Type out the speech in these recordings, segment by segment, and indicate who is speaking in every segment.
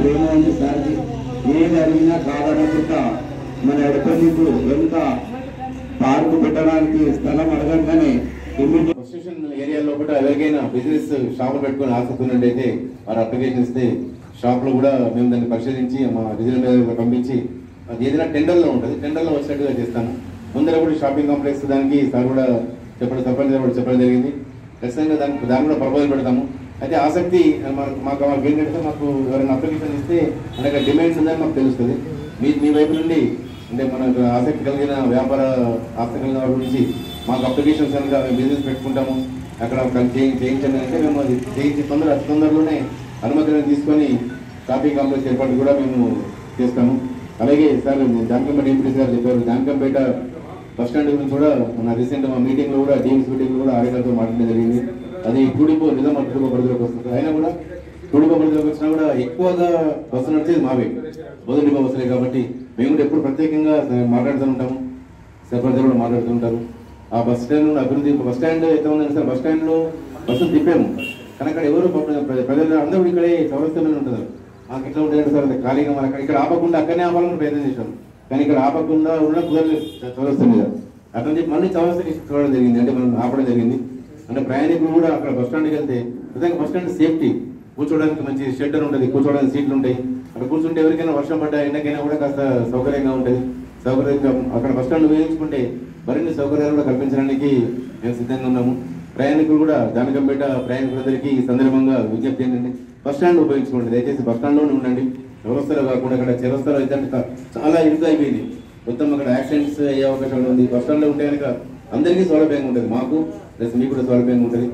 Speaker 1: ప్రేమ ఉంది సార్కి ఏది అడిగినా కాదనకుండా మన ఎడపల్లికు ఎంత పార్కు పెట్టడానికి స్థలం అడగంగానే ఇమ్మీడియట్
Speaker 2: కన్స్ట్రక్షన్ ఏరియాలో కూడా ఎవరికైనా బిజినెస్ షాపులు పెట్టుకుని ఆసక్తి ఉన్నట్టయితే వారు అప్లికేషన్ ఇస్తే షాప్లో కూడా మేము దాన్ని పరిశీలించి మా రిజనల్ మేనేజర్ పంపించి అది ఏదైనా టెండర్లో ఉంటుంది టెండర్లో వచ్చినట్టుగా చేస్తాము ముందర కూడా షాపింగ్ కాంప్లెక్స్ దానికి సార్ కూడా చెప్పడం తప్పనిసరి కూడా చెప్పడం జరిగింది ఖచ్చితంగా దానికి దాన్ని కూడా ప్రపోజల్ పెడతాము అయితే ఆసక్తి మనకు మాకు మాకు ఏంటంటే మాకు ఎవరైనా అప్లికేషన్ ఇస్తే మనకి డిమాండ్స్ ఉందని మాకు తెలుస్తుంది మీ మీ వైపు నుండి అంటే మనకు ఆసక్తి కలిగిన వ్యాపార ఆసక్తి కలిగిన వారి గురించి మాకు అప్లికేషన్స్ కనుక మేము బిజినెస్ పెట్టుకుంటాము అక్కడ ఒక చేయి- చేయించండి అంటే మేము అది చేయించి తొందర అతి తొందరలోనే అనుమతులను తీసుకొని షాపింగ్ కాంప్లెక్స్ ఏర్పాటు కూడా మేము చేస్తాము అలాగే సార్ జానకంపేట ఎంపీసీ గారు చెప్పారు జానకంపేట బస్ స్టాండ్ గురించి కూడా మన రీసెంట్ మా మీటింగ్ లో కూడా టీమ్స్ మీటింగ్ లో కూడా ఆర్యగారితో మాట్లాడడం జరిగింది అది కూడిపో నిజాం అడ్డుకో పరిధిలోకి వస్తుంది అయినా కూడా కూడిపో పరిధిలోకి వచ్చినా కూడా ఎక్కువగా బస్సు నడిచేది మావే మొదటి బస్సులే కాబట్టి మేము కూడా ఎప్పుడు ప్రత్యేకంగా మాట్లాడుతూ ఉంటాము సెపరేట్ కూడా మాట్లాడుతుంటారు ఆ బస్ స్టాండ్ అభివృద్ధి బస్ స్టాండ్ అయితే ఉందంటే సార్ బస్ స్టాండ్ లో బస్సులు తిప్పాము కానీ అక్కడ ఎవరు పాపం ప్ర- ప్రజలు అందరూ ఇక్కడే చౌరస్తలోనే ఉంటారు మాకు ఇట్లా ఉంటుంది సార్ అది ఖాళీగా మన ఇక్కడ ఆపకుండా అక్కడనే ఆపాలని ప్రయత్నం చేశాం కానీ ఇక్కడ ఆపకుండా ఉండడం కుదరలేదు చౌరస్తా మీద అట్లా చెప్పి మళ్ళీ చౌరస్తాకి చూడడం జరిగింది అంటే మనం ఆపడం జరిగింది అంటే ప్రయాణికులు కూడా అక్కడ బస్ స్టాండ్కి వెళ్తే నిజంగా బస్ స్టాండ్ సేఫ్టీ కూర్చోడానికి మంచి షెల్టర్ ఉంటుంది కూర్చోడానికి సీట్లు ఉంటాయి అక్కడ కూర్చుంటే ఎవరికైనా వర్షం పడ్డా ఎండకైనా కూడా కాస్త సౌకర్యంగా ఉంటుంది సౌకర్యంగా అక్కడ బస్ స్టాండ్ ఉపయోగించుకుంటే మరిన్ని సౌకర్యాలు కూడా కల్పించడానికి మేము సిద్ధంగా ఉన్నాము ప్రయాణికులు కూడా జానకంపేట ప్రయాణికులందరికీ ఈ సందర్భంగా విజ్ఞప్తి ఏంటంటే బస్ స్టాండ్ ఉపయోగించుకోండి దయచేసి బస్ స్టాండ్లోనే ఉండండి వ్యవస్థలో కాకుండా అక్కడ చిరస్థలో అయితే క- చాలా ఇరుకు అయిపోయింది మొత్తం అక్కడ యాక్సిడెంట్స్ అయ్యే అవకాశం ఉంది బస్ స్టాండ్లో ఉంటే కనుక అందరికీ సౌలభ్యంగా ఉంటుంది మాకు ప్లస్ మీకు కూడా సౌలభ్యంగా ఉంటుంది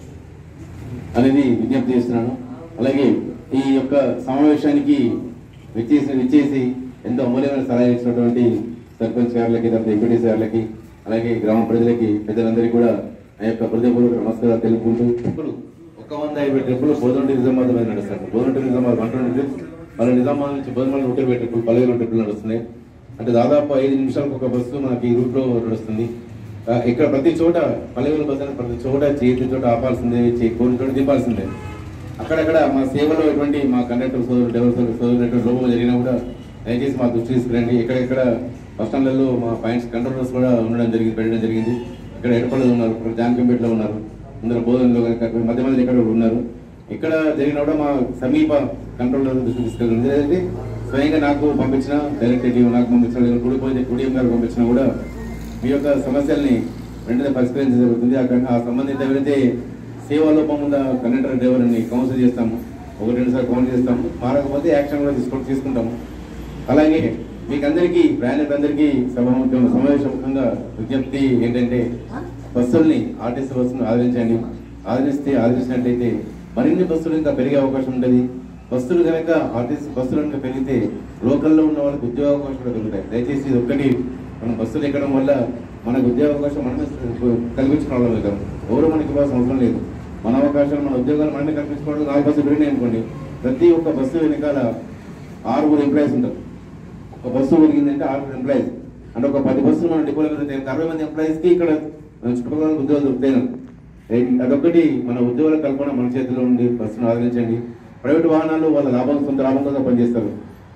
Speaker 2: అనేది విజ్ఞప్తి చేస్తున్నాను అలాగే ఈ యొక్క సమావేశానికి విచ్చేసి విచ్చేసి ఎంతో అమూల్యమైన సలహా ఇచ్చినటువంటి సర్పంచ్ గారులకి తర్వాత ఎంపీటీసీ గారులకి అలాగే గ్రామ ప్రజలకి పెద్దలందరికీ కూడా ఆ యొక్క హృదయపూర్వక నమస్కారాలు తెలుపుకుంటూ ఇప్పుడు ఒక వంద యాభై ట్రిప్పులు బోధంటి నిజామాబాద్ మీద నడుస్తారు బోధంటి నిజామాబాద్ వన్ ట్వంటీ ట్రిప్స్ మళ్ళీ నిజామాబాద్ నుంచి బోధమల్ నూట ఇరవై ట్రిప్పులు పదివేల ట్రిప్పులు నడుస్తున్నాయి అంటే దాదాపు ఐదు నిమిషాలకు ఒక బస్సు మనకి ఈ రూట్లో నడుస్తుంది ఆ, ఇక్కడ ప్రతి చోట పల్లెవేల బస్ అనేది ప్రతి చోట చేతి చోట ఆపాల్సిందే చే- కొన్ని చోట దింపాల్సిందే అక్కడక్కడ మా సేవలో ఎటువంటి మా కండక్టర్ సోదరు డ్రైవర్ సోదరు సోదరు లోపం జరిగినా కూడా దయచేసి మా దృష్టి తీసుకురండి ఎక్కడెక్కడ బస్ స్టాండ్లలో మా పాయింట్స్ కంట్రోలర్స్ కూడా ఉండడం జరిగింది పెట్టడం జరిగింది ఇక్కడ ఎడపల్లి ఉన్నారు ఇక్కడ జానకంపేటలో ఉన్నారు అందరూ బోధనలో కనుక మధ్య మధ్య ఇక్కడ ఉన్నారు ఇక్కడ జరిగిన కూడా మా సమీప కంట్రోలర్ దృష్టి తీసుకెళ్ళింది లేదంటే స్వయంగా నాకు పంపించిన డైరెక్ట్ టీవీ నాకు పంపించిన లేదా కుడిపోయిన కుడియం గారు పంపించినా కూడా మీ యొక్క సమస్యల్ని వెంటనే పరిష్కరించడం జరుగుతుంది అక్కడ ఆ సంబంధిత ఎవరైతే సేవా లోపం ఉన్న కండక్టర్ డ్రైవర్ని కౌన్సిల్ చేస్తాము ఒకటి రెండు సార్లు కౌన్సిల్ చేస్తాము మారకపోతే యాక్షన్ కూడా తీసుకో తీసుకుంటాము అలాగే మీకు అందరికీ ప్రయాణికులందరికీ సభాముఖ్యంగా సమావేశముఖంగా విజ్ఞప్తి ఏంటంటే బస్సుల్ని ఆర్టీసీ బస్సును ఆదరించండి ఆదరిస్తే ఆదరించినట్లయితే మరిన్ని బస్సులు ఇంకా పెరిగే అవకాశం ఉంటుంది బస్సులు కనుక ఆర్టీసీ బస్సులు కనుక పెరిగితే లోకల్లో ఉన్న వాళ్ళకి ఉద్యోగ అవకాశాలు కూడా పెరుగుతాయి దయచేసి ఇది ఒక్కటి మనం బస్సులు ఎక్కడం వల్ల మనకు ఉద్యోగ అవకాశం మనమే కల్పించుకోవడం అవుతాం ఎవరు మనకి ఇవ్వాల్సిన అవసరం లేదు మన అవకాశాలు మన ఉద్యోగాలు మనమే కల్పించుకోవడం నాలుగు బస్సులు పెరిగినాయి అనుకోండి ప్రతి ఒక్క బస్సు వెనకాల ఆరుగురు ఎంప్లాయీస్ ఉంటారు ఒక బస్సు పెరిగిందంటే ఆరుగురు ఎంప్లాయీస్ అంటే ఒక పది బస్సులు మన డిపోలో పెడితే అరవై మంది ఎంప్లాయీస్ కి ఇక్కడ మన చుట్టుపక్కల ఉద్యోగాలు దొరుకుతాయి నాకు. ఏ- అదొకటి మన ఉద్యోగాల కల్పన మన చేతిలో ఉండి బస్సును ఆదరించండి ప్రైవేట్ వాహనాలు వాళ్ళ లాభం సొంత లాభం కోసం పనిచేస్తారు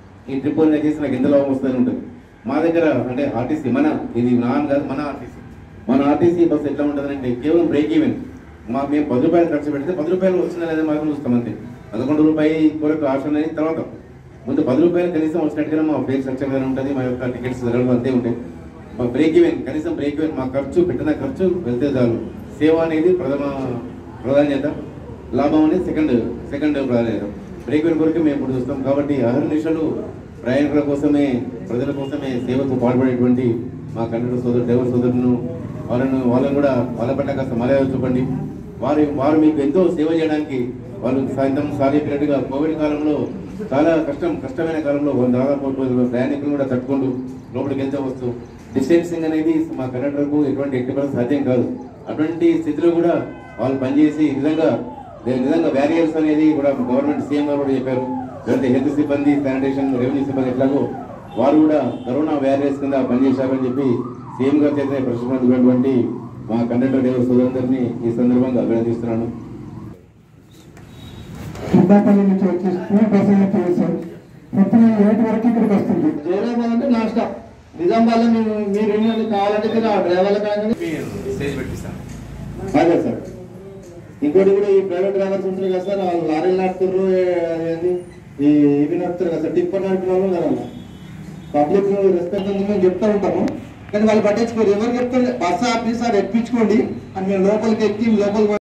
Speaker 2: ఈ ట్రిప్ అనేది చేసి నాకు ఎంత లాభం వస్తుందని ఉంటుంది మా దగ్గర అంటే ఆర్టీసీ మన ఇది నాన్ కాదు మన ఆర్టీసీ మన ఆర్టీసీ బస్సు ఎట్లా ఉంటుంది అంటే కేవలం బ్రేక్ ఈవెన్ మా మేము పది రూపాయలు ఖర్చు పెడితే పది రూపాయలు వచ్చిందా లేదా మాకు చూస్తాం అంతే పదకొండు రూపాయి కొరకు ఆశ అనేది తర్వాత ముందు పది రూపాయలు కనీసం వచ్చినట్టుగా మా ఫేర్ స్ట్రక్చర్ గానే ఉంటుంది మా యొక్క టికెట్స్ ధరలు అంతే ఉంటాయి మా బ్రేక్ ఈవెన్ కనీసం బ్రేక్ ఈవెన్ మా ఖర్చు పెట్టిన ఖర్చు వెళ్తే చాలు సేవ అనేది ప్రథమ ప్రాధాన్యత లాభం అనేది సెకండ్ సెకండ్ ప్రాధాన్యత బ్రేక్ ఈవెన్ కొరకు మేము ఇప్పుడు చూస్తాం కాబట్టి అహర్నిశలు ప్రయాణికుల కోసమే ప్రజల కోసమే సేవకు పాల్పడేటువంటి మా కండక్టర్ సోదరు డ్రైవర్ సోదరులను వాళ్ళను వాళ్ళని కూడా వాళ్ళ పట్ల కాస్త మర్యాద చూపండి వారి వారు మీకు ఎంతో సేవ చేయడానికి వాళ్ళు సాయంత్రం సాధించినట్టుగా కోవిడ్ కాలంలో చాలా కష్టం కష్టమైన కాలంలో వాళ్ళు దాదాపు రోజులు ప్రయాణికులు కూడా తట్టుకుంటూ లోపలికి వెళ్తే వస్తూ డిస్టెన్సింగ్ అనేది మా కండక్టర్కు ఎటువంటి ఎట్టి పరిస్థితి సాధ్యం కాదు అటువంటి స్థితిలో కూడా వాళ్ళు పనిచేసి నిజంగా దే- నిజంగా బ్యారియర్స్ అనేది కూడా గవర్నమెంట్ సీఎం గారు కూడా చెప్పారు ఎవరైతే హెల్త్ సిబ్బంది శానిటేషన్ రెవెన్యూ సిబ్బంది ఎట్లాగో వారు కూడా కరోనా బ్యారియర్స్ కింద పనిచేశారని చెప్పి సీఎం గారు చేత ప్రశ్నించినటువంటి మా కండక్టర్ డ్రైవర్ సోదరులందరినీ ఈ సందర్భంగా అభినందిస్తున్నాను
Speaker 3: కిందాపల్లి నుంచి వచ్చి స్కూల్ బస్సు నుంచి వచ్చాం పొద్దున ఏడు వరకు ఇక్కడికి వస్తుంది
Speaker 4: జైరాబాద్ అంటే నా స్టాప్ నిజామాబాద్ లో మీరు మీరు ఎన్ని కావాలంటే మీరు ఆ డ్రైవర్ల కానీ
Speaker 2: స్టేజ్ పెట్టిస్తాను
Speaker 4: అదే సార్ ఇంకోటి కూడా ఈ ప్రైవేట్ డ్రైవర్స్ ఉంటారు కదా సార్ వాళ్ళు లారీలు నడుపుతారు అదేంటి ఈ ఇవి నడుపుతారు కదా సార్ టిప్పర్ నడిపిన వాళ్ళు ఉన్నారు అలా పబ్లిక్ రెస్పెక్ట్ ఉంది మేము చెప్తా ఉంటాము కానీ వాళ్ళు పట్టించుకోరు ఎవరు చెప్తారు బస్సు ఆపి సార్ ఎక్కించుకోండి అని మేము లోపలికి ఎక్కి లోపలికి